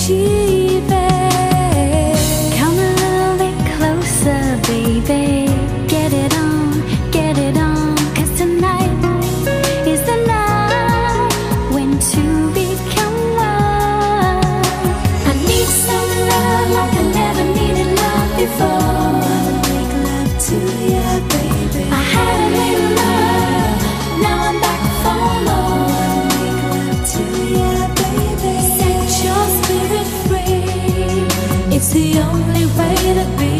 achieve it. Come a little bit closer, baby. Get it on, get it on. 'Cause tonight is the night when two become one. I need some love like I never needed love before. Make love to you, baby. I had a little love, now I'm back for more. Make love to you, baby. Set your spirit free. It's the only way to be.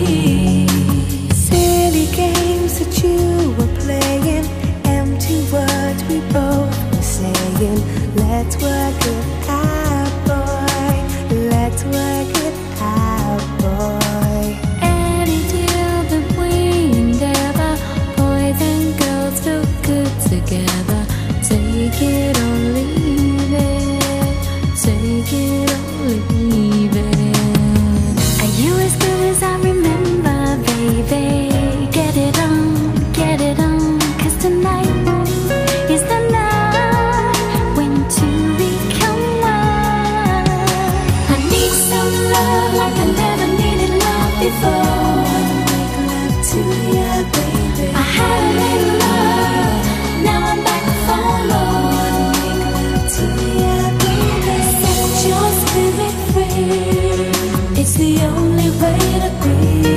Silly games that you were playing, empty words we both were saying. Let's work it out, boy. Let's work it out, boy. Any deal that we endeavor, boys and girls feel good together. Take it or leave it. Take it or leave it. Are you as good as I remember, baby? Get it on, get it on. 'Cause tonight is the night when two become one. I need some love like I never needed love before. Make love to you, baby. I had a little love, now I'm back for more. Make love to you, baby. Set your spirit free. It's the only way to be.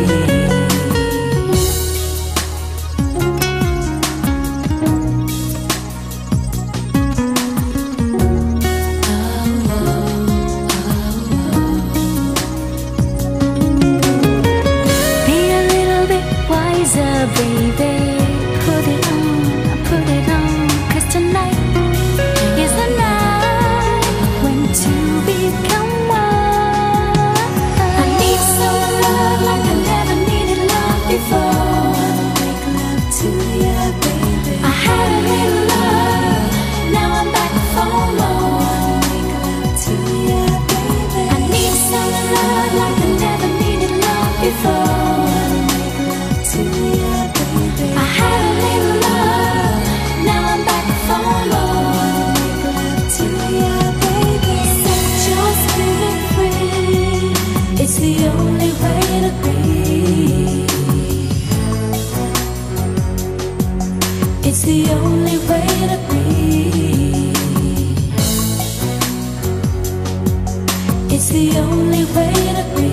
Be a little bit wiser, baby. Put it on, put it on. 'Cause tonight is the night when two become one. I need some love like I never needed love before. Make love to you, baby. I had a little love, now I'm back for more. Make love to you, baby. I need some love like I never needed love before. Make love to you, baby. I had a little love, now I'm back for more. Make love to you, baby. Set your spirit free. It's the only way to be. It's the only way to be. It's the only way to be.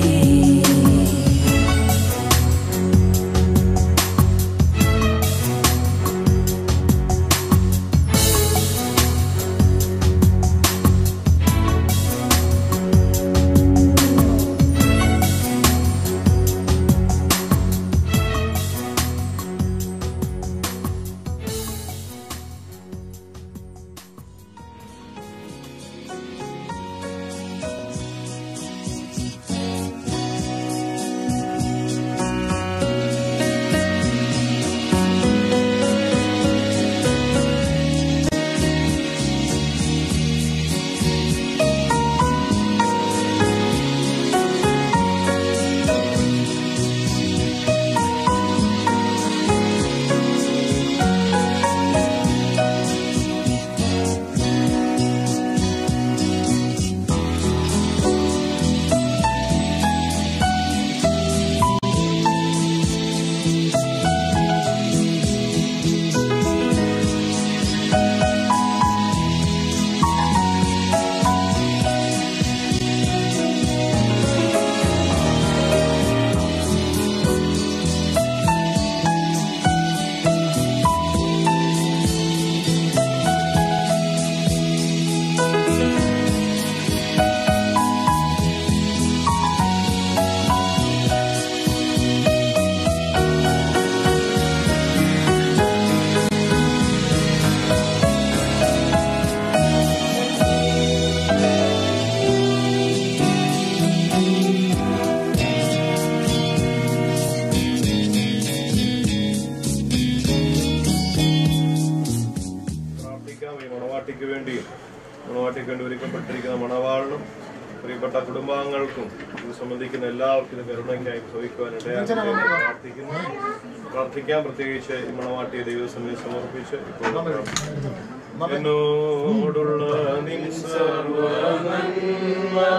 പ്രാർത്ഥിക്കാം ഈ മണവാട്ടിക്ക് വേണ്ടി മണവാട്ടിക്ക് വേണ്ടി ഒരുക്കപ്പെട്ടിരിക്കുന്ന മണവാളിനും പ്രിയപ്പെട്ട കുടുംബാംഗങ്ങൾക്കും ഇത് സംബന്ധിക്കുന്ന എല്ലാവർക്കും കരുണയ്ക്കായി ചോദിക്കുവാൻ ഇടയാക്കി പ്രാർത്ഥിക്കുന്നു പ്രാർത്ഥിക്കാം പ്രത്യേകിച്ച് ഈ മണവാട്ടിയെ ദൈവസമയം സമർപ്പിച്ച് ഇപ്പോൾ പ്രാർത്ഥിക്കാം. എന്നോടുള്ള നിൻ സർവ്വ നന്മ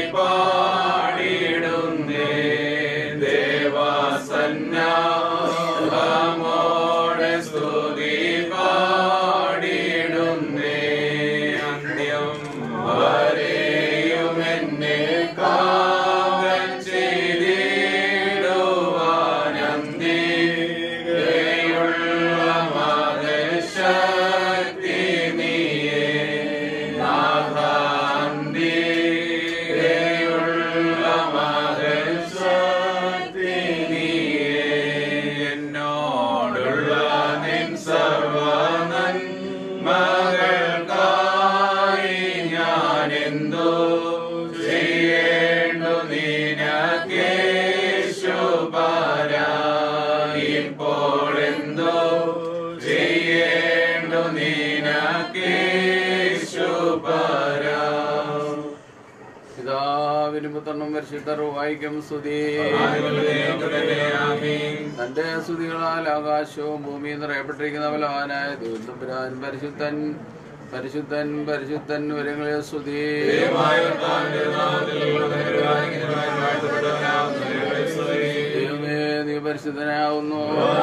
പാടിയിടുന്നേ ദേവാസന്നമോടെ സ്തുതി പാടിയിടുന്നേ അന്ത്യം വരെയും എന്നെ കാവൽ ചെയ്തിടുവാൻ അന്തിയുള്ള മകശക്തി നീയേ നാഥാന്തിയുള്ള മകശക്തി നീയേ എന്നോടുള്ള നിൻ സർവനൻ മകൾക്കായി ഞാൻ എന്തോ ചെയ്യേണ്ടു നിനക്കേശുപരാ ഇപ്പോൾ എന്തോ ചെയ്യേണ്ടു നിനക്കേശുപരാ പിതാവിനും പുത്രനും പരിശുദ്ധർ വായിക്കും സ്തുതി തന്റെ സ്തുതികളാൽ ആകാശവും ഭൂമിയും നിറയപ്പെട്ടിരിക്കുന്ന ബലവാനായ ദൈവത്തമ്പുരാൻ പരിശുദ്ധൻ പരിശുദ്ധൻ പരിശുദ്ധൻ വരങ്ങളെ സ്തുതി ദൈവമേ നീ പരിശുദ്ധനാവുന്നു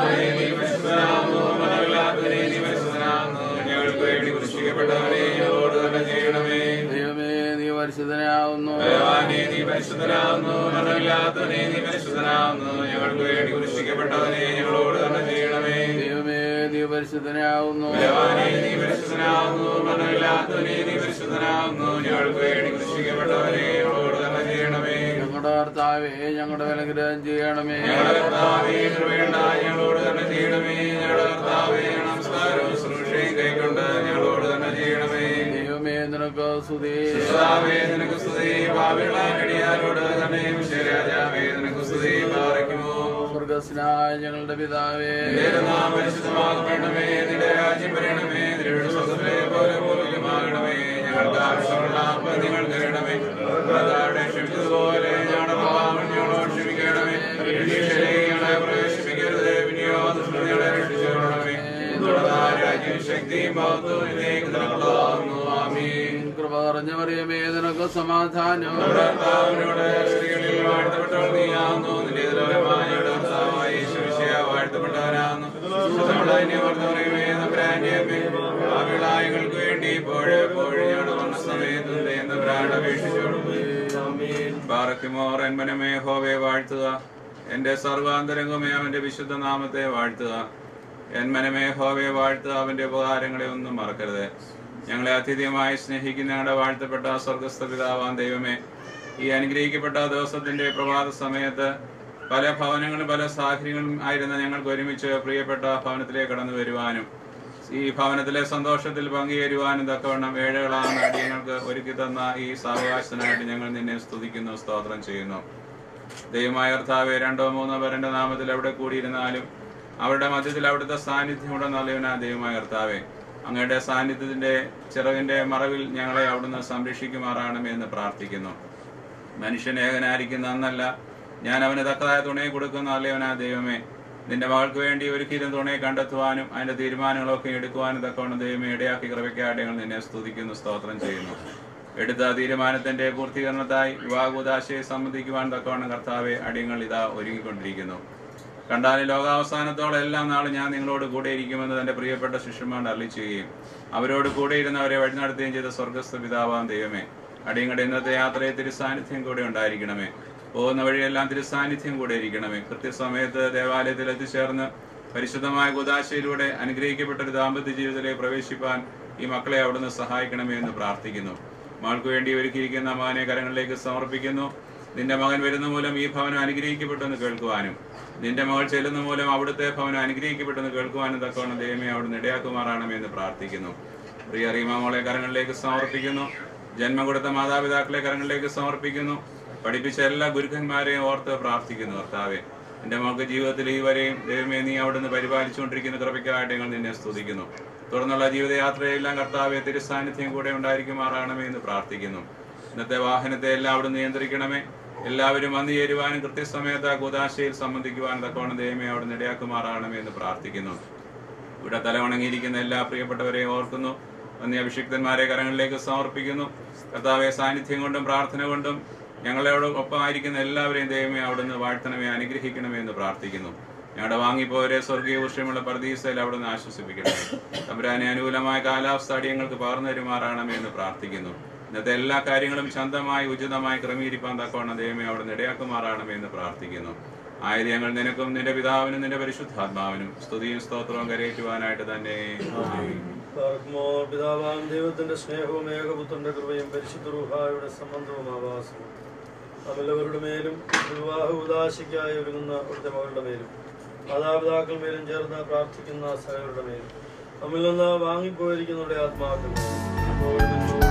ഞങ്ങൾക്ക് വേണ്ടി കുരിശിക്കപ്പെട്ടവനെ ഞങ്ങളോട് തന്നെ ചെയ്യണമേ ദൈവമേ നീ പരിശുദ്ധനാവുന്നു ഭഗവാനെ നീ പരിശുദ്ധനാവുന്നു മരണമില്ലാത്തവനെ നീ പരിശുദ്ധനാവുന്നു ഞങ്ങൾക്ക് വേണ്ടി കുരിശിക്കപ്പെട്ടവനെ ഞങ്ങളോട് തന്നെ ചെയ്യണമേ ദൈവമേ നീ പരിശുദ്ധനാവുന്നു ഭഗവാനെ നീ പരിശുദ്ധനാവുന്നു മരണമില്ലാത്തവനെ നീ പരിശുദ്ധനാവുന്നു ഞങ്ങൾക്ക് വേണ്ടി കുരിശിക്കപ്പെട്ടവനെ ഞങ്ങളോട് തന്നെ ചെയ്യണമേ ഞങ്ങളുടെ കർത്താവേ ഞങ്ങളുടെ വിലഗ്രഹം ചെയ്യണമേ ഞങ്ങളുടെ കർത്താവേ കൃപയുണ്ട ഞങ്ങളോട് തന്നെ ചെയ്യണമേ ഞങ്ങളുടെ കർത്താവേ നമസ്കാരവും ശുശ്രൂഷയും കൈക്കൊണ്ട് ഞങ്ങളോട് തന്നെ ചെയ്യണമേ ദൈവമേ നിനക്ക് സ്തുതി കർത്താവേ നിനക്ക് സ്തുതി പാപികളാടിയാരോട് തന്നെ രാജാവേ നിനക്ക് സ്തുതി പാറയ്ക്കുമോ സ്വർഗസ്നായ ഞങ്ങളുടെ പിതാവേ നിന്റെ നാമം പരിശുദ്ധമാകണമേ നിന്റെ രാജ്യം വരണമേ നിന്റെ സ്വർഗ്ഗത്തിലെ പോലെ ഭൂമിയിലുമാകണമേ ഞങ്ങൾക്ക് ആവശ്യമുള്ള അപ്പം നിങ്ങൾ തരണമേ അതാടെ ക്ഷമിച്ചതുപോലെ ഞങ്ങളുടെ പാപം ഞങ്ങളോട് ക്ഷമിക്കണമേ പരീക്ഷയിലെ ഞങ്ങളെ പ്രവേശിപ്പിക്കരുത് പിന്നെയോ ദുഷ്ടങ്ങളെ രക്ഷിച്ചുകൊള്ളണമേ തുടർന്ന് രാജ്യം ശക്തിയും മഹത്വവും ഇതിലേക്ക് നിനക്കുള്ളതാകുന്നു ആമീൻ കൃപ നിറഞ്ഞ മറിയമേ നിനക്ക് സമാധാനം നമ്മുടെ കർത്താവിനോട് സ്ത്രീകളിൽ വാഴ്ത്തപ്പെട്ടവൾ നീയാവുന്നു നിന്റെ ദുരമായ കർത്താവായ യേശുവിശിയ വാഴ്ത്തപ്പെട്ടവനാകുന്നു ശുദ്ധമുള്ളതിനെ നമ്പരാന്റെ ആവിളായങ്ങൾക്ക് വേണ്ടി ഇപ്പോഴെപ്പോഴും ഞങ്ങളുടെ വന്ന സമയത്തും നമ്പരാട് അപേക്ഷിച്ചോടുമോർ എന്മനമേ ഹോവെ വാഴ്ത്തുക എന്റെ സർവാന്തരംഗമേ അവന്റെ വിശുദ്ധ നാമത്തെ വാഴ്ത്തുക എന്മനമേ ഹോവെ വാഴ്ത്തുക അവന്റെ ഉപകാരങ്ങളെ ഒന്നും മറക്കരുത് ഞങ്ങളെ അത്യധികമായി സ്നേഹിക്കുന്ന ഞങ്ങളുടെ വാഴ്ത്തപ്പെട്ട സ്വർഗസ്ഥ പിതാവാൻ ദൈവമേ ഈ അനുഗ്രഹിക്കപ്പെട്ട ദിവസത്തിന്റെ പ്രഭാത സമയത്ത് പല ഭവനങ്ങളും പല സാഹചര്യങ്ങളും ആയിരുന്ന ഞങ്ങൾക്ക് ഒരുമിച്ച് പ്രിയപ്പെട്ട ഭവനത്തിലേക്ക് കടന്നു വരുവാനും ഈ ഭവനത്തിലെ സന്തോഷത്തിൽ പങ്കുചേരുവാനും തക്കവണ്ണം ഏഴകളാണ് അടിയങ്ങൾക്ക് ഒരുക്കി തന്ന ഈ സാവകാശത്തിനായിട്ട് ഞങ്ങൾ നിന്നെ സ്തുതിക്കുന്നു സ്തോത്രം ചെയ്യുന്നു ദൈവമായ കർത്താവെ രണ്ടോ മൂന്നോ പേരന്റെ നാമത്തിൽ എവിടെ കൂടിയിരുന്നാലും അവരുടെ മധ്യത്തിൽ അവിടുത്തെ സാന്നിധ്യം ഉണ്ടെന്ന് അറിയുന്ന ദൈവമായ കർത്താവെ അങ്ങയുടെ സാന്നിധ്യത്തിന്റെ ചിറകിന്റെ മറവിൽ ഞങ്ങളെ അവിടുന്ന് സംരക്ഷിക്കുമാറാണമേ എന്ന് പ്രാർത്ഥിക്കുന്നു മനുഷ്യൻ ഏകനായിരിക്കുന്ന അന്നല്ല ഞാൻ അവന് തക്കതായ തുണയെ കൊടുക്കുന്ന അല്ലയോനാ ദൈവമേ നിന്റെ മകൾക്ക് വേണ്ടി ഒരിക്കലും തുണയെ കണ്ടെത്തുവാനും അതിന്റെ തീരുമാനങ്ങളൊക്കെ എടുക്കുവാനും തക്കവണ്ണം ദൈവമേ ഇടയാക്കി കൃപയ്ക്കായിട്ട് ഞങ്ങൾ നിന്നെ സ്തുതിക്കുന്നു സ്തോത്രം ചെയ്യുന്നു എടുത്ത തീരുമാനത്തിന്റെ പൂർത്തീകരണത്തായി വിവാഹോദാശയെ സംബന്ധിക്കുവാൻ തക്കവണ്ണം കർത്താവെ അടിയങ്ങൾ ഇതാ ഒരുങ്ങിക്കൊണ്ടിരിക്കുന്നു കണ്ടാൽ ലോകാവസാനത്തോളം എല്ലാം നാളും ഞാൻ നിങ്ങളോട് കൂടെ ഇരിക്കുമെന്ന് തന്റെ പ്രിയപ്പെട്ട ശിഷ്യന്മാർ അരളി ചെയ്യുകയും അവരോട് കൂടെ ഇരുന്നവരെ വഴി നടത്തുകയും ചെയ്ത സ്വർഗസ്ഥ പിതാവാം ദൈവമേ അടിയങ്ങളുടെ ഇന്നത്തെ യാത്രയെ തിരുസാന്നിധ്യം കൂടെ ഉണ്ടായിരിക്കണമേ പോകുന്ന വഴിയെല്ലാം തിരുസാന്നിധ്യം കൂടെ ഇരിക്കണമേ കൃത്യസമയത്ത് ദേവാലയത്തിൽ എത്തിച്ചേർന്ന് പരിശുദ്ധമായ കുദാശയിലൂടെ അനുഗ്രഹിക്കപ്പെട്ട ഒരു ദാമ്പത്യ ജീവിതത്തിലേക്ക് പ്രവേശിപ്പാൻ ഈ മക്കളെ അവിടുന്ന് സഹായിക്കണമേ എന്ന് പ്രാർത്ഥിക്കുന്നു മകൾക്ക് വേണ്ടി ഒരുക്കിയിരിക്കുന്ന മകനെ കരങ്ങളിലേക്ക് സമർപ്പിക്കുന്നു നിന്റെ മകൻ വരുന്ന മൂലം ഈ ഭവനം അനുഗ്രഹിക്കപ്പെട്ടെന്ന് കേൾക്കുവാനും നിന്റെ മകൾ ചെല്ലുന്ന മൂലം അവിടുത്തെ ഭവനം അനുഗ്രഹിക്കപ്പെട്ടെന്ന് കേൾക്കുവാനും തക്കവണ്ണം ദൈവമേ അവിടുന്ന് ഇടയാക്കുമാറാണമേ എന്ന് പ്രാർത്ഥിക്കുന്നു പ്രിയ റീമ മോളെ കരങ്ങളിലേക്ക് സമർപ്പിക്കുന്നു ജന്മം കൊടുത്ത മാതാപിതാക്കളെ കരങ്ങളിലേക്ക് സമർപ്പിക്കുന്നു പഠിപ്പിച്ച എല്ലാ ഗുരുക്കന്മാരെയും ഓർത്ത് പ്രാർത്ഥിക്കുന്നു കർത്താവെ എന്റെ മകൾക്ക് ജീവിതത്തിൽ ഈ വരെയും ദൈവമേ നീ അവിടുന്ന് പരിപാലിച്ചുകൊണ്ടിരിക്കുന്ന കൃപയ്ക്കായിട്ട് ഞങ്ങൾ നിന്നെ സ്തുതിക്കുന്നു തുടർന്നുള്ള ജീവിതയാത്രയെല്ലാം കർത്താവെ തിരുസാന്നിധ്യം കൂടെ ഉണ്ടായിരിക്കുമാറാണമേ എന്ന് പ്രാർത്ഥിക്കുന്നു ഇന്നത്തെ വാഹനത്തെ എല്ലാം അവിടുന്ന് നിയന്ത്രിക്കണമേ എല്ലാവരും വന്നു ചേരുവാനും കൃത്യസമയത്ത് ആ കൂതാശയിൽ സംബന്ധിക്കുവാനും തക്കവണ്ണം ദൈവമേ അവിടുന്ന് ഇടയാക്കുമാറാകണമേ എന്ന് പ്രാർത്ഥിക്കുന്നു ഇവിടെ തലവണങ്ങിയിരിക്കുന്ന എല്ലാ പ്രിയപ്പെട്ടവരെയും ഓർക്കുന്നു വന്യ അഭിഷിക്തന്മാരെ കരങ്ങളിലേക്ക് സമർപ്പിക്കുന്നു കർത്താവെ സാന്നിധ്യം കൊണ്ടും പ്രാർത്ഥന കൊണ്ടും ഞങ്ങളോട് ഒപ്പമായിരിക്കുന്ന എല്ലാവരെയും ദൈവമേ അവിടുന്ന് വാഴ്ത്തണമേ അനുഗ്രഹിക്കണമേ എന്ന് പ്രാർത്ഥിക്കുന്നു ഞങ്ങളുടെ വാങ്ങിപ്പോരെ സ്വർഗീയ വിഷയമുള്ള പ്രതീക്ഷയിൽ അവിടുന്ന് ആശ്വസിപ്പിക്കണമേ തമ്പുരാനെ അനുകൂലമായ കാലാവസ്ഥ അടിയങ്ങൾക്ക് പകർന്നു തരുമാറാണമേ എന്ന് പ്രാർത്ഥിക്കുന്നു ഇന്നത്തെ എല്ലാ കാര്യങ്ങളും ശാന്തമായി ഉചിതമായി ക്രമീകരിപ്പാൻ തക്കവണ്ണം ദൈവമേ അവിടുന്ന് ഇടയാക്കുമാറാണമേ എന്ന് പ്രാർത്ഥിക്കുന്നു ആയത് ഞങ്ങൾ നിനക്കും നിന്റെ പിതാവിനും നിന്റെ പരിശുദ്ധാത്മാവിനും സ്തുതിയും സ്തോത്രവും കരയേറ്റുവാനായിട്ട് തന്നെ ആമേൻ. പാർക്കുമോ പിതാവാം ദൈവത്തിന്റെ സ്നേഹവും ഏകപുത്രന്റെ കൃപയും പരിശുദ്ധ റൂഹായുടെ സംബന്ധവും ആവാസവും നമ്മളവരുടെ മേലും വിവാഹ ഉദാശയ്ക്കായി ഒരുങ്ങുന്ന അവിടുത്തെ മകളുടെ മേലും മാതാപിതാക്കൾ മേലും ചേർന്ന് പ്രാർത്ഥിക്കുന്ന സഹകളുടെ മേലും നമ്മിൽ നിന്ന് വാങ്ങിപ്പോയിരിക്കുന്നവരുടെ ആത്മാക്കൾ ഇപ്പോഴും എപ്പോഴും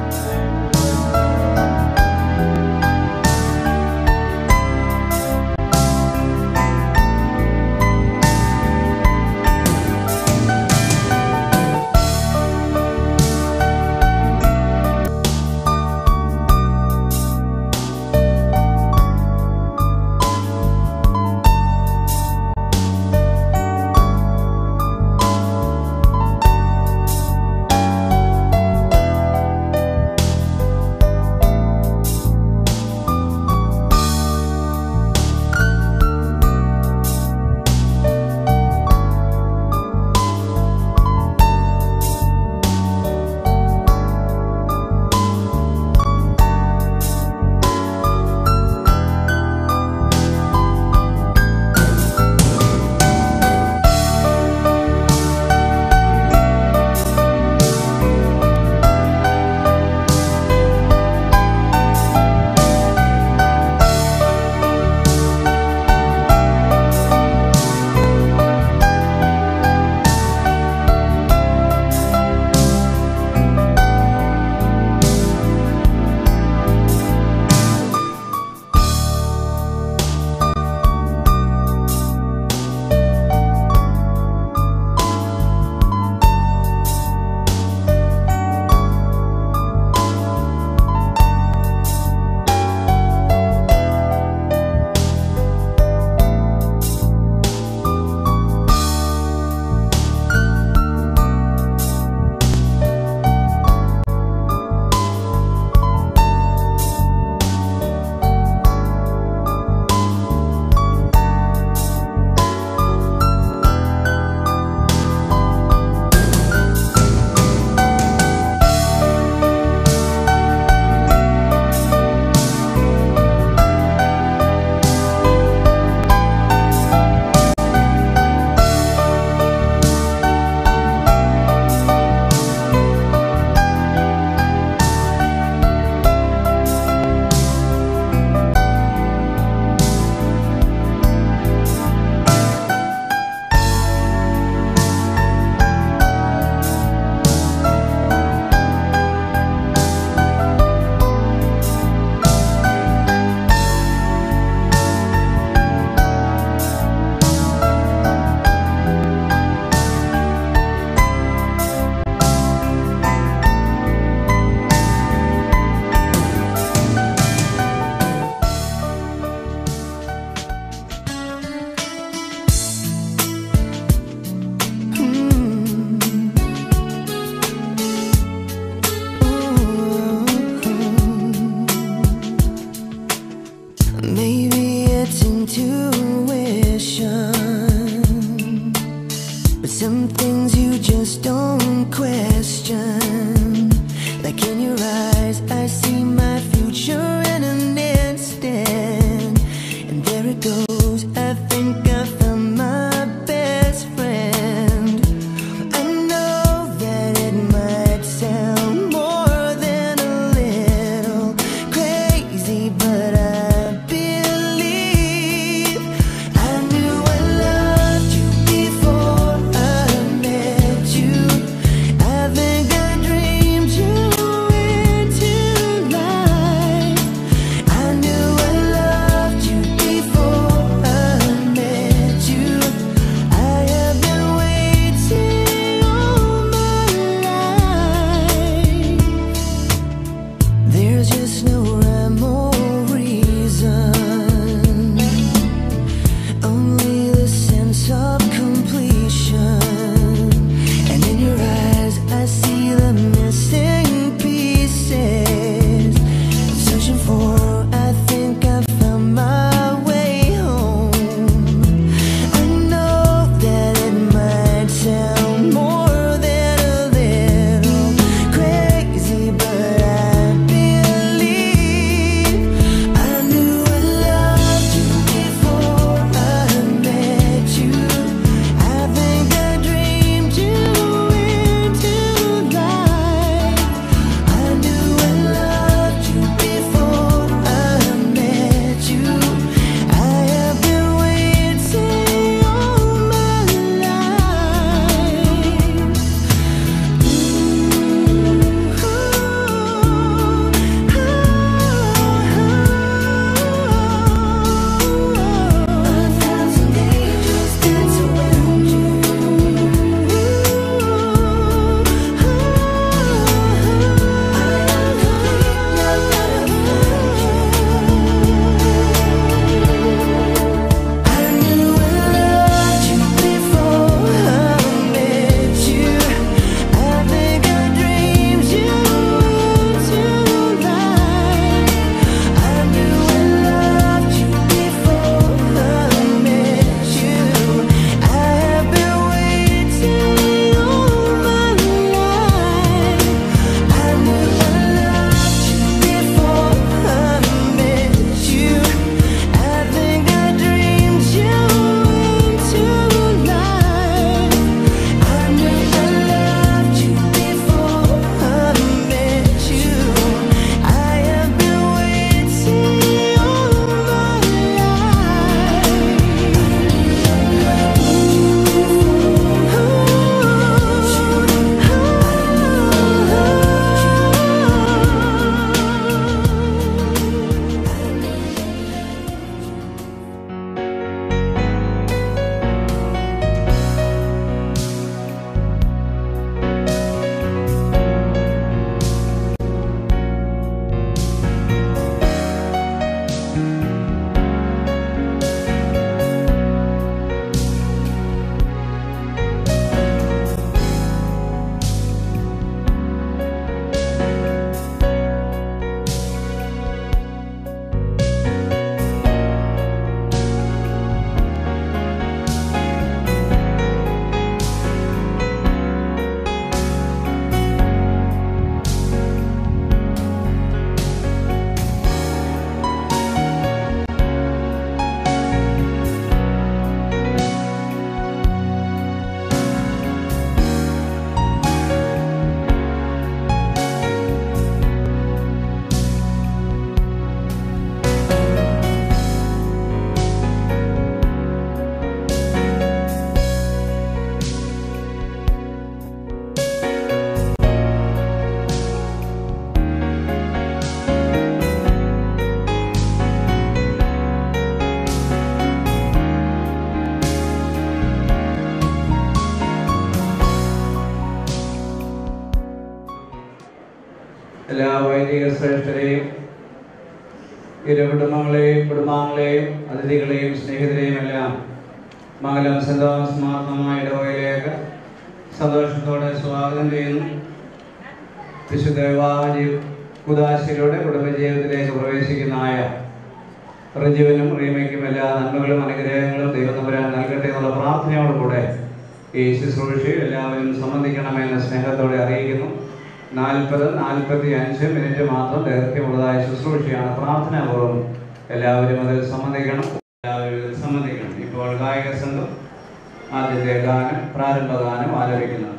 Maybe it's intuition, but some things you just don't question. Like in your eyes, I see my future in an instant, and there it goes. I think I found my best friend. I know that it might sound more than a little crazy, but I believe വൈദിക ശ്രേഷ്ഠരെയും ഇരു കുടുംബങ്ങളെയും കുടുംബാംഗങ്ങളെയും അതിഥികളെയും സ്നേഹിതരെയും എല്ലാം മംഗലം saint Thomas മാർത്തമായ ഇടവകയിലേക്ക് സന്തോഷത്തോടെ സ്വാഗതം ചെയ്യുന്നു വിശുദ്ധ വിവാഹ ജീവ കുദാശയിലൂടെ കുടുംബജീവിതത്തിലേക്ക് പ്രവേശിക്കുന്നതായ റിജുവിനും റീമയ്ക്കും എല്ലാ നന്മകളും അനുഗ്രഹങ്ങളും ദൈവത്തമ്പുരാൻ നൽകട്ടെ എന്നുള്ള പ്രാർത്ഥനയോടുകൂടെ ഈ ശുശ്രൂഷയിൽ എല്ലാവരും സംബന്ധിക്കണമെന്ന് സ്നേഹത്തോടെ അറിയിക്കുന്നു നാൽപ്പത് നാൽപ്പത്തി അഞ്ച് മിനിറ്റ് മാത്രം ദൈർഘ്യമുള്ളതായ ശുശ്രൂഷയാണ് പ്രാർത്ഥനാപൂർവ്വം എല്ലാവരും അതിൽ സംബന്ധിക്കണം എല്ലാവരും ഇതിൽ സംബന്ധിക്കണം ഇപ്പോൾ ഗായക സംഘം ആദ്യത്തെ ഗാനം പ്രാരംഭ ഗാനം ആലപിക്കുന്നത്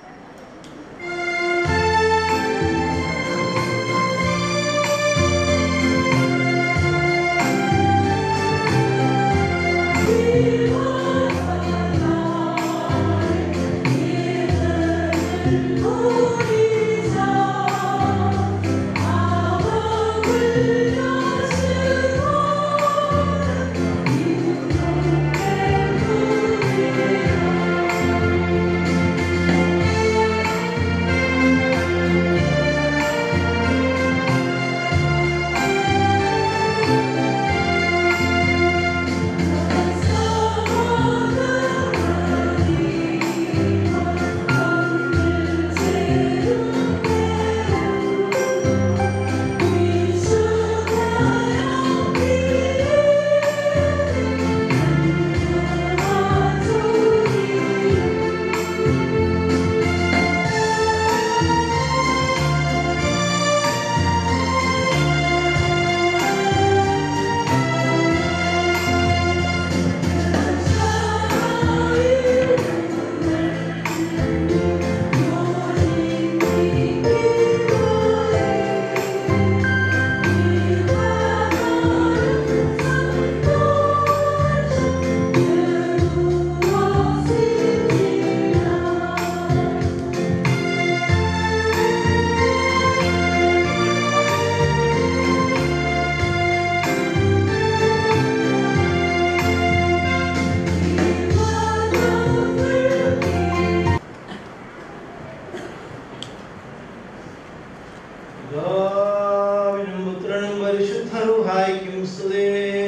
പിതാവിനും പുത്രനും പരിശുദ്ധ റൂഹായിക്കും സ്തുതി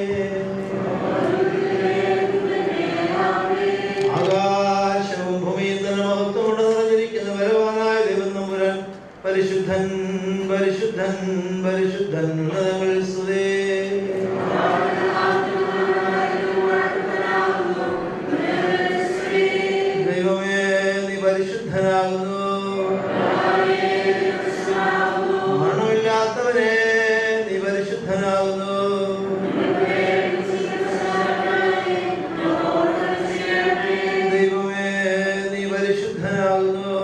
ആകാശവും ഭൂമിയും തന്നെ മഹത്വം കൊണ്ട് നിറഞ്ഞിരിക്കുന്ന വരവാനായ ദൈവം നമ്പുരാൻ പരിശുദ്ധൻ പരിശുദ്ധൻ പരിശുദ്ധൻ ഉന്നതങ്ങളിൽ സ്തുതി ദൈവമേ നീ പരിശുദ്ധനാകുന്നു മരണമില്ലാത്തവനെ നീ പരിശുദ്ധനാകുന്നു ദൈവമേ നീ പരിശുദ്ധനാകുന്നു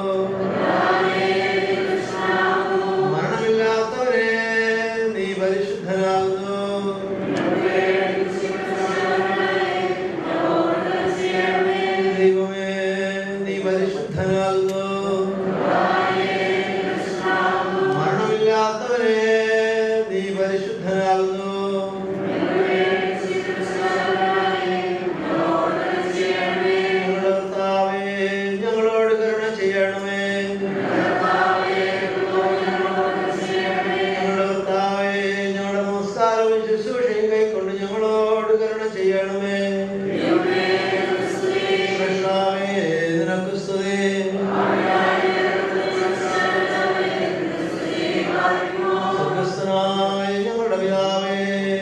മരണമില്ലാത്തവനെ നീ പരിശുദ്ധനാകുന്നു ദൈവമേ നീ പരിശുദ്ധനാകുന്നു മരണമില്ലാത്തവനെ നീ പരിശുദ്ധനാകുന്നു ഞങ്ങളുടെ കർത്താവേ, ഞങ്ങളോട് കരുണ ചെയ്യണമേ ഞങ്ങളുടെ കർത്താവേ, ഞങ്ങളുടെ നമസ്കാരവും ശുശ്രൂഷയും കൈക്കൊണ്ട് ഞങ്ങളോട് കരുണ ചെയ്യണമേ കർത്താവേ, നിനക്ക് സ്തുതി സ്വർഗസ്ഥനായ ഞങ്ങളുടെ പിതാവേ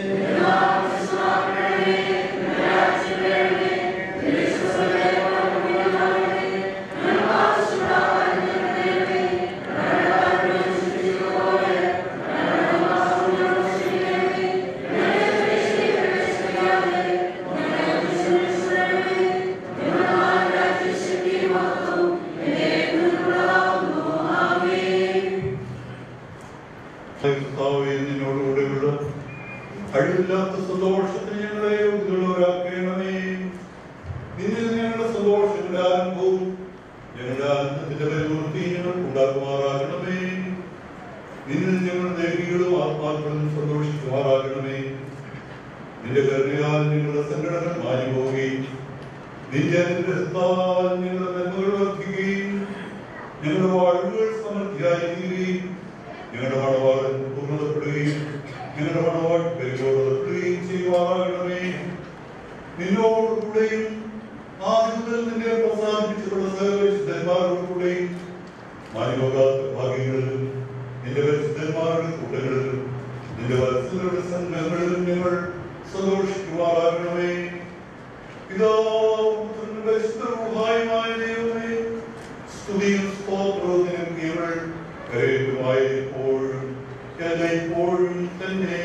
കർത്താവേ, നിന്നോടുകൂടെയുള്ള അഴിവില്ലാത്ത സന്തോഷത്തിന് ഞങ്ങളെ യോഗ്യതയുള്ളവരാക്കണമേ നിന്നിൽ ഞങ്ങളുടെ സന്തോഷങ്ങളുടെ ആരംഭവും ഞങ്ങളുടെ ആനന്ദത്തിന്റെ പരിവൃത്തി ഞങ്ങൾ ഉണ്ടാക്കുമാറാകണമേ നിന്നിൽ ഞങ്ങൾ ദേഹികളും ആത്മാക്കളും സന്തോഷിക്കുമാറാകണമേ നിന്റെ കരുണയാൽ ഞങ്ങളുടെ സങ്കടങ്ങൾ മാറി പോവുകയും നിന്റെ അനുഗ്രഹത്താൽ ഞങ്ങളുടെ നന്മകൾ വർദ്ധിക്കുകയും ഞങ്ങളുടെ വാഴുകൾ സമൃദ്ധിയായിരിക്കുകയും ഞങ്ങളുടെ മണവാളൻ പൂർണ്ണതപ്പെടുകയും ഞങ്ങളുടെ മണവാട്ടി പരിപൂർണ്ണതപ്പെടുകയും ചെയ്യുവാകണമേ നിന്നോടുകൂടെയും ആദ്യത്തിൽ നിന്നെ പ്രസാദിപ്പിച്ചിട്ടുള്ള സകലവിശുദ്ധന്മാരോടുകൂടെയും മാനുഭോഗാത്ത ഭാഗ്യങ്ങളിലും നിന്റെ പരിശുദ്ധന്മാരുടെ കൂട്ടങ്ങളിലും നിന്റെ വത്സലരുടെ സംഘങ്ങളിലും ഞങ്ങൾ സന്തോഷിക്കുവാറാകണമേ പിതാവും പുത്രനും പരിശുദ്ധവുമായ ദൈവമേ സ്തുതിയും സ്തോത്രവും നിനക്ക് ഞങ്ങൾ കരയുമായ ഇപ്പോഴും ഇപ്പോഴും തന്നെ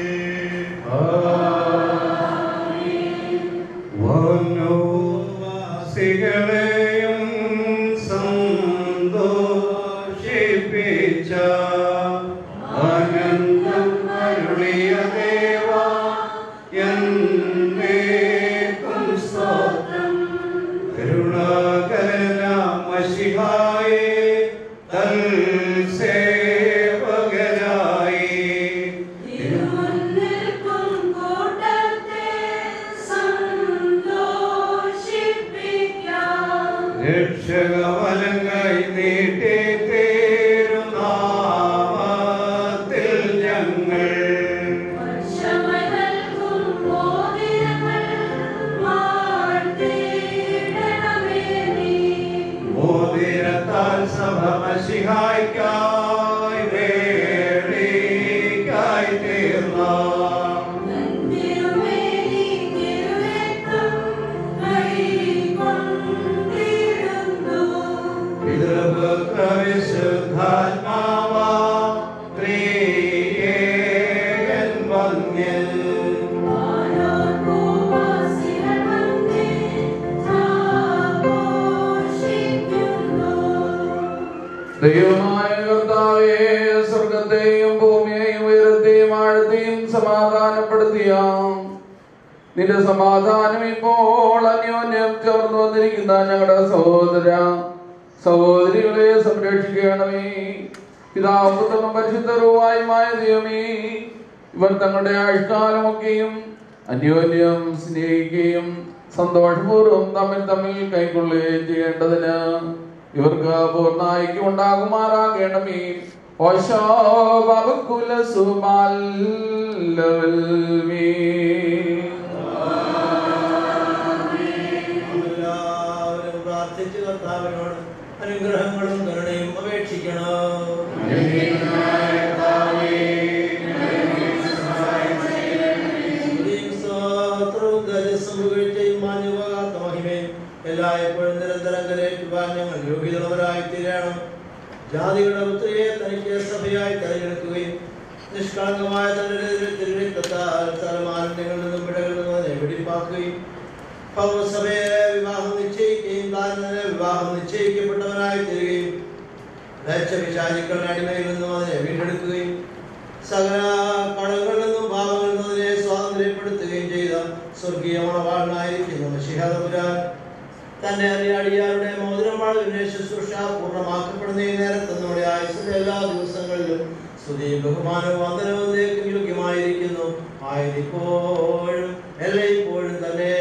വനോവാസികളെയും സന്തോഷിപ്പിച്ച ആനന്ദം അരുളിയ ദേവ എന്നേക്കും സ്തോത്രം കരുണാകരനാമശിഹായേ തൽ സേവകരായി രക്ഷകവലങ്ങായി നീട്ടി തേരുനാമത്തിൽ ഞങ്ങൾ മോതിരത്താൽ സഭ മഷിഹായ്ക്കായി വേടിക്കായി തീർന്ന പിതൃപുത്രവിശുദ്ധാത്മാവ ത്രിയേകൻ വന്യൻ ദൈവമായ കർത്താവേ സ്വർഗത്തെയും ഭൂമിയെയും ഉയരത്തെയും ആഴത്തെയും സമാധാനപ്പെടുത്തിയ നിന്റെ സമാധാനം ഇപ്പോൾ അന്യോന്യം ചേർന്ന് വന്നിരിക്കുന്ന ഞങ്ങളുടെ സഹോദര സഹോദരികളെ സംരക്ഷിക്കണമേ പിതാവും പുത്രനും പരിശുദ്ധരുവായുമായ ദൈവമേ ഇവർ തങ്ങളുടെ ആഴ്കാലമൊക്കെയും അന്യോന്യം സ്നേഹിക്കുകയും സന്തോഷപൂർവ്വം തമ്മിൽ തമ്മിൽ കൈക്കൊള്ളുകയും ചെയ്യേണ്ടതിന് ഇവർക്ക് പൂർണ്ണ ഐക്യം ഉണ്ടാകുമാറാകണമേ ഓശോ ബബുക്കുല എല്ലാവരും പ്രാർത്ഥിച്ച് കർത്താവിനോട് അനുഗ്രഹങ്ങളും കരുണയും അപേക്ഷിക്കണം സ്തുതിയും സ്തോത്രവും തേജസ്സും പുകഴ്ചയും മാഞ്ഞുപോകാത്ത മഹിമയും എല്ലായ്പ്പോഴും നിരന്തരം കരേറ്റുവാൻ ഞങ്ങൾ യോഗ്യതയുള്ളവരായി തീരണം ജാതികളുടെ പുത്രിയെ തനിക്ക് സഭയായി തെരഞ്ഞെടുക്കുകയും നിഷ്കളങ്കമായ തന്റെ തിരുരക്തത്താൽ സ്ഥലമാനന്ദങ്ങളിൽ നിന്നും വിടകളിൽ നിന്നും അതിനെ വെടിപ്പാക്കുകയും പൗരസഭയെ വിവാഹം നിശ്ചയിക്കുകയും താൻ തന്നെ വിവാഹം നിശ്ചയിക്കപ്പെട്ടവനായി തീരുകയും വിശാചിക്കളുടെ അടിമയിൽ നിന്നും അതിനെ വീണ്ടെടുക്കുകയും സകല കടങ്ങളിൽ നിന്നും പാപങ്ങളിൽ നിന്നും അതിനെ സ്വാതന്ത്ര്യപ്പെടുത്തുകയും ചെയ്ത സ്വർഗീയ മണവാളനായിരിക്കുന്ന മഷിഹാദപുരാൻ തന്റെ അറിയാടിയാരുടെ മോതിരം വാഴവിനെ ശുശ്രൂഷ പൂർണ്ണമാക്കപ്പെടുന്ന ഈ നേരത്ത് നമ്മുടെ ആയുസിന്റെ എല്ലാ ദിവസങ്ങളിലും സ്തുതിയും ബഹുമാനവും വന്ദനവും നിനക്ക് യോഗ്യമായിരിക്കുന്നു ആയിരിപ്പോഴും എല്ലായ്പ്പോഴും തന്നെ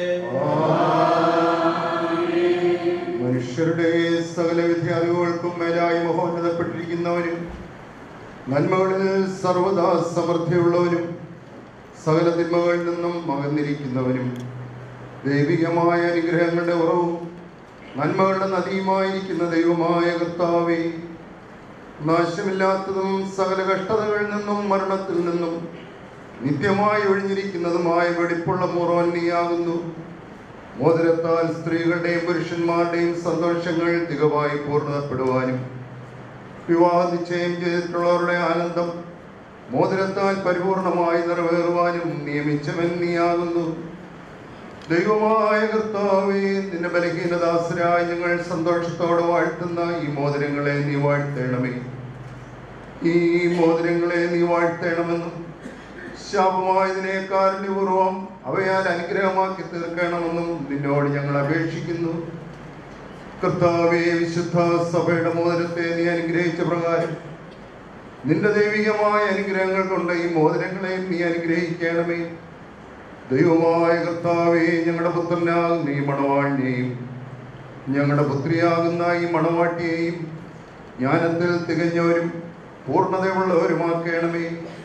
മനുഷ്യരുടെ സകല വിദ്യാർത്ഥികൾക്കും മേലായി മഹോന്നതപ്പെട്ടിരിക്കുന്നവനും നന്മകളിൽ സർവദാ സമൃദ്ധിയുള്ളവനും സകല തിന്മകളിൽ നിന്നും അകന്നിരിക്കുന്നവനും ദൈവികമായ അനുഗ്രഹങ്ങളുടെ ഉറവും നന്മകളുടെ നദിയുമായിരിക്കുന്ന ദൈവമായ കർത്താവേ നാശമില്ലാത്തതും സകല കഷ്ടതകളിൽ നിന്നും മരണത്തിൽ നിന്നും നിത്യമായി ഒഴിഞ്ഞിരിക്കുന്നതുമായ വെടിപ്പുള്ള മൂറോൻ നീയാകുന്നു മോതിരത്താൽ സ്ത്രീകളുടെയും പുരുഷന്മാരുടെയും സന്തോഷങ്ങൾ തികവായി പൂർണ്ണതപ്പെടുവാനും വിവാഹ നിശ്ചയം ചെയ്തിട്ടുള്ളവരുടെ ആനന്ദം മോതിരത്താൽ പരിപൂർണമായി നിറവേറുവാനും നിയമിച്ചവൻ നീയാകുന്നു ദൈവമായ കർത്താവേ നിന്റെ ബലഹീനദാസരായി ഞങ്ങൾ സന്തോഷത്തോടെ വാഴ്ത്തുന്ന ഈ മോതിരങ്ങളെ നീ വാഴ്ത്തേണമേ ഈ മോതിരങ്ങളെ നീ വാഴ്ത്തേണമെന്നും ശാപമായതിനെ കാരുണ്യപൂർവം അവയാൽ അനുഗ്രഹമാക്കി തീർക്കണമെന്നും നിന്നോട് ഞങ്ങൾ അപേക്ഷിക്കുന്നു കർത്താവെ വിശുദ്ധ സഭയുടെ മോതിരത്തെ നീ അനുഗ്രഹിച്ച പ്രകാരം നിന്റെ ദൈവികമായ അനുഗ്രഹങ്ങൾ കൊണ്ട് ഈ മോതിരങ്ങളെ നീ അനുഗ്രഹിക്കണമേ ദൈവമായ കർത്താവെ ഞങ്ങളുടെ പുത്രനാകുന്ന ഈ മണവാളിനെയും ഞങ്ങളുടെ പുത്രിയാകുന്ന ഈ മണവാട്ടിയെയും ജ്ഞാനത്തിൽ തികഞ്ഞവരും പൂർണ്ണതയുള്ളവരുമാക്കണമേ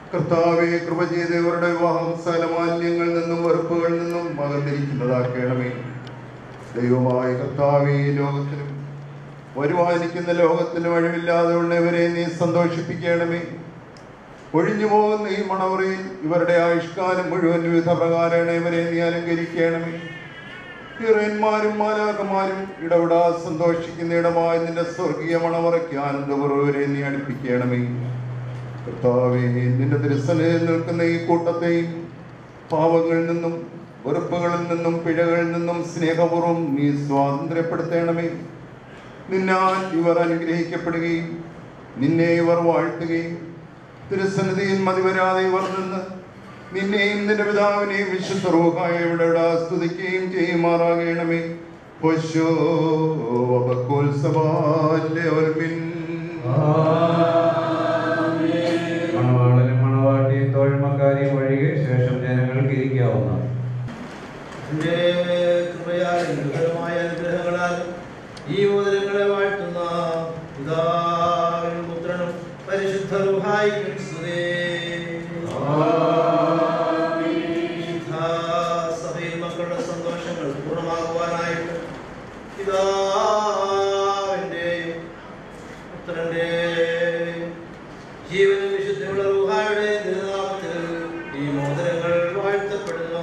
കർത്താവെ കൃപ ചെയ്ത് ഇവരുടെ വിവാഹം സകല മാലിന്യങ്ങളിൽ നിന്നും വെറുപ്പുകളിൽ നിന്നും അകന്നിരിക്കുന്നതാക്കണമേ ദൈവമായ കർത്താവെ ഈ ലോകത്തിലും വരുവാനിരിക്കുന്ന ലോകത്തിലും അഴിവില്ലാതെ ഉള്ളവരെ നീ സന്തോഷിപ്പിക്കണമേ ഒഴിഞ്ഞു പോകുന്ന ഈ മണവറയിൽ ഇവരുടെ ആയുഷ്കാലം മുഴുവൻ വിവിധ പ്രകാരമാണ് ഇവരെ നീ അലങ്കരിക്കണമേ ഇറയന്മാരും മാലാകമാരും ഇടപെടാ സന്തോഷിക്കുന്ന ഇടമായി നിന്റെ സ്വർഗീയ മണവറയ്ക്ക് ആനന്ദപൂർവ്വരെ നീ അടുപ്പിക്കണമേ കർത്താവേ നിന്റെ തിരുസനയിൽ നിൽക്കുന്ന ഈ കൂട്ടത്തെയും പാവങ്ങളിൽ നിന്നും വെറുപ്പുകളിൽ നിന്നും പിഴകളിൽ നിന്നും സ്നേഹപൂർവ്വം നീ സ്വാതന്ത്ര്യപ്പെടുത്തണമേ നിന്നാൽ ഇവർ അനുഗ്രഹിക്കപ്പെടുകയും നിന്നെ ഇവർ വാഴ്ത്തുകയും തിരുസന്നിധിയിൽ മതിവരാതെ ഇവർ നിന്ന് നിന്നെയും നിന്റെ പിതാവിനെയും വിശുദ്ധ റൂഹായ ഇവിടെ സ്തുതിക്കുകയും ചെയ്യുമാറാകണമേ പൊശോ മണവാളനും മണവാട്ടിയും തോഴ്മക്കാരെയും ഒഴികെ ശേഷം ജനങ്ങൾക്ക് ഇരിക്കാവുന്ന നിന്റെ കൃപയാലും ദുഃഖകരമായ അനുഗ്രഹങ്ങളാൽ ഈ മോതിരങ്ങളെ വാഴ്ത്തുന്ന പിതാവിനും പുത്രനും പരിശുദ്ധ റുഹായിക്കും സ്തുതി. വിശുദ്ധ സഭയിൽ മക്കളുടെ സന്തോഷങ്ങൾ പൂർണ്ണമാകുവാനായിട്ട് പിതാവിന്റെയും പുത്രന്റെയും ജീവനും വിശുദ്ധിയുള്ള റുഹായുടെ തിരുനാമത്തിൽ ഈ മോതിരങ്ങൾ വാഴ്ത്തപ്പെടുന്നു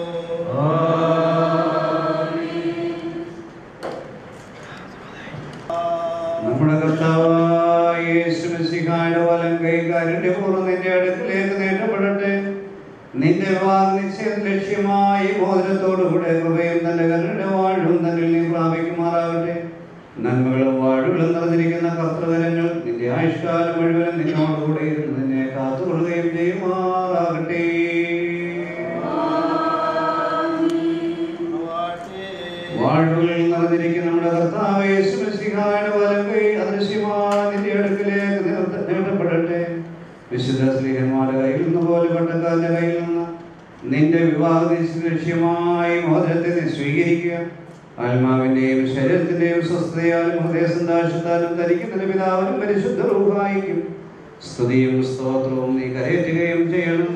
നമ്മുടെ കർത്താവായ യേശു മിശിഹായുടെ വലം കൈ കാരുണ്യപൂർവ്വം നിന്റെ അടുക്കിലേക്ക് നീട്ടപ്പെടട്ടെ നിന്റെ വിവാഹ നിശ്ചയം ലക്ഷ്യമായി മോചനത്തോടുകൂടെ കൃപയും തന്റെ കരുണ വാഴും തന്നിൽ നീ പ്രാപിക്കുമാറാകട്ടെ നന്മകളും വാഴുകളും നിറഞ്ഞിരിക്കുന്ന കർത്തൃതരങ്ങൾ നിന്റെ ആയുഷ്കാലം മുഴുവനും നിന്നോടുകൂടെ ഇരുന്ന് നിന്നെ കാത്തുകൊള്ളുകയും ചെയ്യുമാറാകട്ടെ വാഴ്വുകളിൽ നിറഞ്ഞിരിക്കുന്ന നമ്മുടെ കർത്താവ് യേശുമിശിഹായുടെ വലങ്കൈ അദൃശ്യമായ നിന്റെ അടുക്കിലേക്ക് നിർത്ത- നീട്ടപ്പെടട്ടെ വിശുദ്ധ സ്ത്രീഹന്മാരുടെ കയ്യിൽ നിന്ന് പോലെ പട്ടക്കാരന്റെ കയ്യിൽ നിന്ന് നിന്റെ വിവാഹ ലക്ഷ്യമായി മോചനത്തെ നീ സ്വീകരിക്കുക ആത്മാവിന്റെയും ശരീരത്തിന്റെയും സ്വസ്ഥതയാലും ഹൃദയ സന്താശത്താലും ധരിക്കുന്ന പിതാവിനും പരിശുദ്ധ റൂഹായിക്കും സ്തുതിയും സ്തോത്രവും നീ കരയറ്റുകയും ചെയ്യണം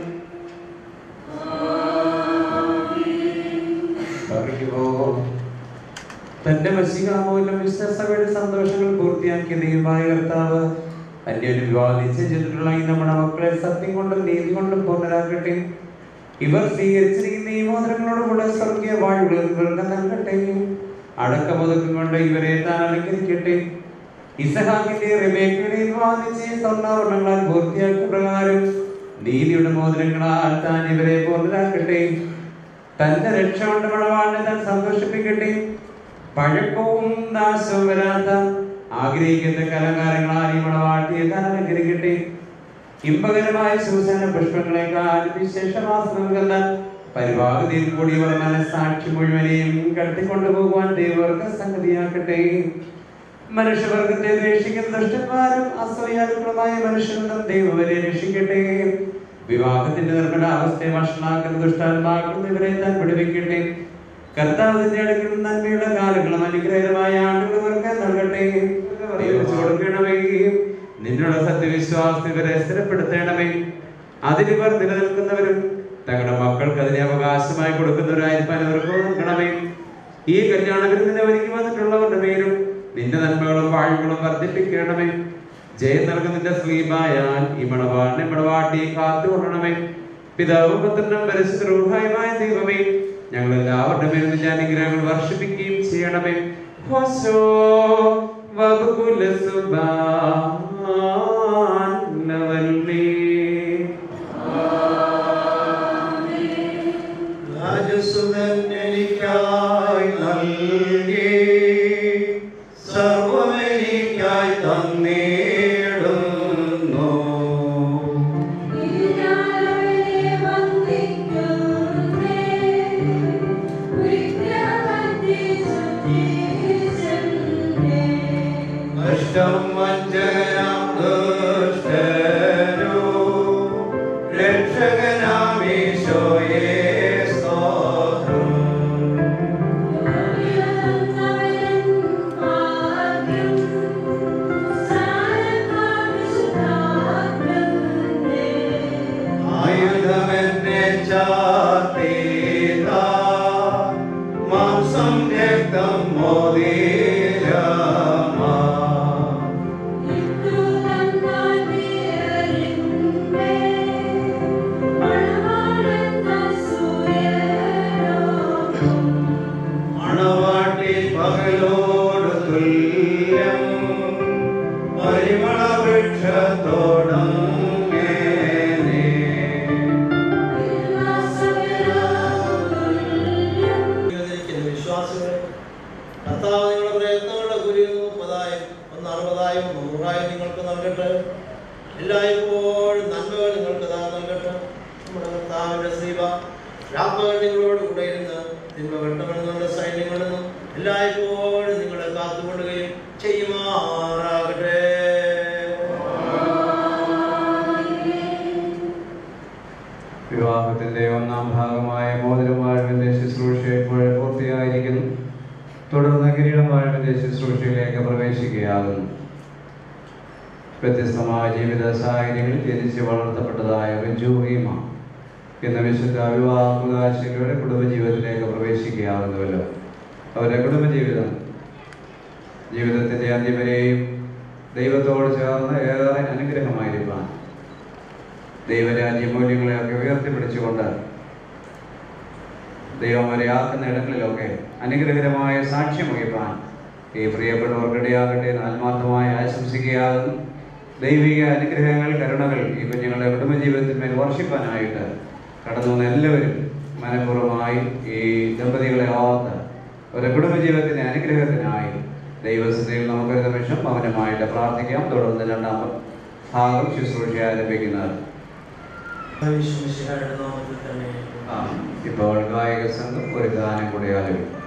പറയുമോ തന്റെ മത്സ്യകാമൂലം വിശ്വസഭയുടെ സന്തോഷങ്ങൾ പൂർത്തിയാക്കിയ ദൈവമായ കർത്താവ് അന്യൊരു വിവാദിച്ച് ചെയ്തിട്ടുള്ള ഈ നമ്മുടെ മക്കളെ സത്യം കൊണ്ടും നീതി കൊണ്ടും പൂർണ്ണരാക്കട്ടെ ഇവർ സ്വീകരിച്ചിരിക്കുന്ന ഈ മോദനങ്ങളോടുകൂടെ സ്വർഗീയ വാഴുകൾ ഇവർക്ക് നൽകട്ടെ അടക്കമുതക്കം കൊണ്ട് ഇവരെ താൻ അലങ്കരിക്കട്ടെ ഇസഹാക്കിന്റെ റിബേക്കയുടെ വിവാദിച്ച് സ്വർണ്ണാഭരണങ്ങളാൽ പൂർത്തിയാക്കിയ പ്രകാരം നീതിയുടെ മോദനങ്ങളാൽ താൻ ഇവരെ പൂർണ്ണരാക്കട്ടെ തന്റെ രക്ഷ കൊണ്ട് മണവാളിനെ താൻ സന്തോഷിപ്പിക്കട്ടെ പഴക്കവും നാശവും വരാത്ത ആഗ്രഹിക്കുന്ന കലങ്കാരങ്ങളാൽ ഈ മണവാട്ടിയെ താൻ അലങ്കരിക്കട്ടെ ഇമ്പകരമായ ശൂസന പുഷ്പങ്ങളെക്കാൾ വിശേഷവാസം നൽകുന്ന പരിഭാഗതയിൽ കൂടിയവർ മനസ്സാക്ഷി മുഴുവനെയും കടത്തിക്കൊണ്ടുപോകുവാൻ ദൈവർക്ക് സംഗതിയാക്കട്ടെ മനുഷ്യവർഗത്തെ ദ്വേഷിക്കുന്ന ദുഷ്ടന്മാരും അസൂയാലുക്കളുമായ മനുഷ്യനും ദൈവവരെ രക്ഷിക്കട്ടെ വിവാഹത്തിന്റെ നിർമ്മല അവസ്ഥയെ വഷണാക്കുന്ന ദുഷ്ടാത്മാക്കളും ഇവരെ താൻ പിടിപ്പിക്കട്ടെ കർത്താവിന്റെ അടുക്കൽ നന്മയുള്ള കാലങ്ങളും അനുഗ്രഹമായ ആണ്ടുകൾ ഇവർക്ക് നൽകട്ടെ ദൈവം കൊടുക്കണമേ നിന്നുള്ള സത്യവിശ്വാസത്തെ ഇവരെ സ്ഥിരപ്പെടുത്തണമേ അതിലിവർ നിലനിൽക്കുന്നവരും തങ്ങളുടെ മക്കൾക്ക് അതിനെ അവകാശമായി കൊടുക്കുന്നവരായിരിക്കാൻ അവർക്ക് നൽകണമേ ഈ കല്യാണ വിരുന്നിനെ ഒരുക്കി വന്നിട്ടുള്ളവരുടെ പേരും നിന്റെ നന്മകളും വാഴുകളും വർദ്ധിപ്പിക്കണമേ ജയം നൽകുന്നതിന്റെ സ്ലീപായാൽ ഈ മണവാളിനെ മണവാട്ടിയെ കാത്തുകൊള്ളണമേ പിതാവും പുത്രനും പരിശുദ്ധമായ ദൈവമേ ഞങ്ങൾ എല്ലാവരുടെ മേലും നിന്റെ അനുഗ്രഹങ്ങൾ വർഷിപ്പിക്കുകയും ചെയ്യണമേ ഹോശോ വബുകുല സുബാനവല്ലി രാജസുതൻ എനിക്കായി നൽകി സർവമെനിക്കായി തന്നിടുന്നു നഷ്ടം വഞ്ചകനാം ദുഷ്ടനു രക്ഷകനാമീശോയേ സ്തോത്രം എല്ലായ്പ്പോഴും നന്മകൾ നിങ്ങൾക്ക് താ നൽകട്ടെ നമ്മുടെ കർത്താവിന്റെ സീവ രാപ്പകൽ നിങ്ങളോട് കൂടെ ഇരുന്ന് തിന്മ വെട്ടമെന്നുള്ള സൈന്യങ്ങളിൽ നിന്നും എല്ലായ്പ്പോഴും നിങ്ങളെ കാത്തുകൊള്ളുകയും ചെയ്യുമാറാകട്ടെ വിവാഹത്തിന്റെ ഒന്നാം ഭാഗമായ മോതിരവാഴ്വിന്റെ ശുശ്രൂഷ ഇപ്പോഴും പൂർത്തിയായിരിക്കുന്നു തുടർന്ന് കിരീടം വാഴ്വിന്റെ ശുശ്രൂഷയിലേക്ക് പ്രവേശിക്കുകയാകുന്നു വ്യത്യസ്തമായ ജീവിത സാഹചര്യങ്ങളിൽ ജനിച്ച് വളർത്തപ്പെട്ടതായ റിജു ഹീമ എന്ന വിശുദ്ധ വിവാഹകാശികളുടെ കുടുംബജീവിതത്തിലേക്ക് പ്രവേശിക്കുകയാകുന്നുവല്ലോ അവരുടെ കുടുംബജീവിതം ജീവിതത്തിന്റെ അന്ത്യം വരെയും ദൈവത്തോട് ചേർന്ന് ഏറെ അനുഗ്രഹമായിരിക്കാൻ ദൈവരാജ്യ മൂല്യങ്ങളെയൊക്കെ ഉയർത്തിപ്പിടിച്ചുകൊണ്ട് ദൈവം വരെ ആക്കുന്ന ഇടങ്ങളിലൊക്കെ അനുഗ്രഹകരമായ സാക്ഷ്യം വഹിപ്പാൻ ഈ പ്രിയപ്പെട്ടവർക്കിടയാകട്ടെ എന്ന് ആത്മാർത്ഥമായി ആശംസിക്കുകയാകുന്നു ദൈവിക അനുഗ്രഹങ്ങൾ കരുണകൾ ഈ കുഞ്ഞുങ്ങളുടെ കുടുംബജീവിതത്തിന്മേൽ വർഷിപ്പാനായിട്ട് കടന്നു വന്ന എല്ലാവരും മനഃപൂർവ്വമായി ഈ ദമ്പതികളെ ഓർത്ത് അവരുടെ കുടുംബജീവിതത്തിന്റെ അനുഗ്രഹത്തിനായി ദൈവസ്ഥയിൽ നമുക്കൊരു നിമിഷം മൗനമായിട്ട് പ്രാർത്ഥിക്കാം തുടർന്ന് രണ്ടാം ഭാഗം ശുശ്രൂഷ ആരംഭിക്കുന്നത് ഈശോമിശിഹായുടെ നാമത്തിൽ തന്നെ ഇപ്പോൾ ഗായക സംഘം ഒരു ഗാനം കൂടി ആലപിക്കും